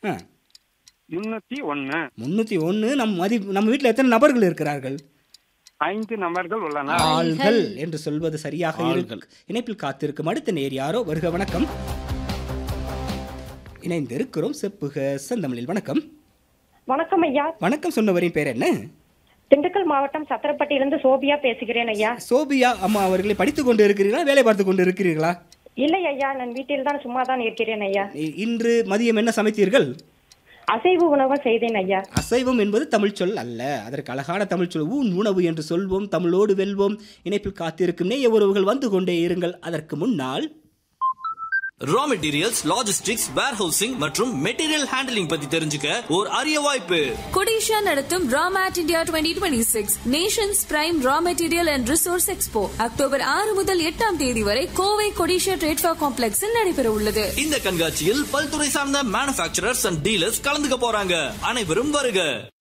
ஆ முன்னூத்தி ஒன்னு முந்நூற்றி ஒன்று நம் மதி நம்ம வீட்டில் எத்தனை நபர்கள் இருக்கிறார்கள் ஐந்து நபர்கள் உள்ளனர் ஆள்கள் என்று சொல்வது சரியாக இருக்கு இணைப்பில் காத்திருக்கும் அடுத்த நேர் யாரோ வருக வணக்கம் இணைந்திருக்கிறோம் செப்புக செந்தமிழில் வணக்கம் வணக்கம் ஐயா வணக்கம் சொன்னவரின் பேர் என்ன திண்டுக்கல் மாவட்டம் சத்திரப்பட்டியிலிருந்து சோபியா பேசுகிறேன் ஐயா சோபியா அம்மா அவர்களை படித்துக் கொண்டு இருக்கிறீர்களா வேலை பார்த்து கொண்டு இருக்கிறீர்களா இல்லை ஐயா நான் வீட்டில் தான் சும்மா தான் இருக்கிறேன் ஐயா இ- இன்று மதியம் என்ன சமைத்தீர்கள் அசைவு உணவு செய்தேன் ஐயா அசைவம் என்பது தமிழ் சொல் அல்ல அதற்கு அழகான தமிழ் சொல் ஊன் உணவு என்று சொல்வோம் தமிழோடு வெல்வோம் இணைப்பில் காத்திருக்கும் நேய உறவுகள் வந்து கொண்டே இருங்கள் அதற்கு முன்னால் ரா மெட்டீரியல்ஸ் லாஜிஸ்டிக்ஸ் வேர்ஹவுசிங் மற்றும் மெட்டீரியல் ஹேண்டலிங் பத்தி தெரிஞ்சுக்க ஒரு அரிய வாய்ப்பு கொடிஷா நடத்தும் ராமேட் India twenty twenty six nations prime raw material and resource expo October ஆறு முதல் எட்டாம் தேதி வரை கோவை கொடிஷா ட்ரேட்ஃபா காம்ப்ளெக்ஸில் நடைபெற உள்ளது இந்த கண்காட்சியில் பல்துறை சார்ந்த மேனுஃபேக்சரர்ஸ் அண்ட் டீலர்ஸ் கலந்துக்க போறாங்க அனைவரும் வருக